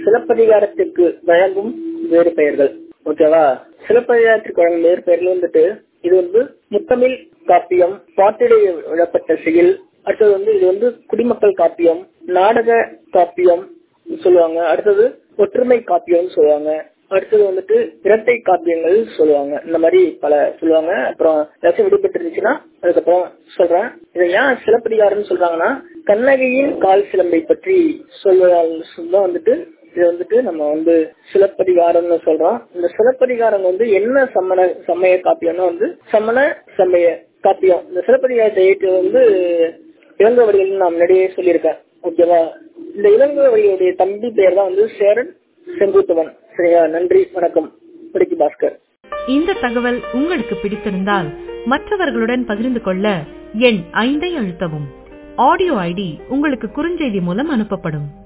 சிலப்பதிகாரத்திற்கு வழங்கும் வேறு பெயர்கள் ஓகேவா சிலப்பதிகாரத்திற்கு வழங்கும் வேறு பெயர்கள் வந்துட்டு இது வந்து முத்தமிழ் காப்பியம் பாட்டிடை விடப்பட்ட செயல் அடுத்தது வந்து இது வந்து குடிமக்கள் காப்பியம் நாடக காப்பியம் சொல்லுவாங்க அடுத்தது ஒற்றுமை காப்பியம்னு சொல்லுவாங்க அடுத்தது வந்துட்டு இரட்டை காப்பியங்கள் சொல்லுவாங்க இந்த மாதிரி பல சொல்லுவாங்க அப்புறம் ஏதாச்சும் விடுபட்டு இருந்துச்சுன்னா அதுக்கப்புறம் சொல்றேன் இதை ஏன் சிலப்பதிகாரம்னு சொல்றாங்கன்னா கண்ணகியின் கால் சிலம்பை பற்றி சொல்வதால் தான் வந்துட்டு இது வந்துட்டு நம்ம வந்து சிலப்பதிகாரம்னு சொல்றோம் இந்த சிலப்பதிகாரம் வந்து என்ன சமண சமய காப்பியம்னா வந்து சமண சமய காப்பியம் இந்த சிலப்பதிகாரத்தை ஏற்று வந்து இளங்கவடிகள் நான் முன்னாடியே சொல்லியிருக்கேன் ஓகேவா இந்த இளங்கவடிகளுடைய தம்பி பெயர் தான் வந்து சேரன் செங்குத்துவன் சரியா நன்றி வணக்கம் பிடிக்கு பாஸ்கர் இந்த தகவல் உங்களுக்கு பிடித்திருந்தால் மற்றவர்களுடன் பகிர்ந்து கொள்ள எண் ஐந்தை அழுத்தவும் ஆடியோ ஐடி உங்களுக்கு குறுஞ்செய்தி மூலம் அனுப்பப்படும்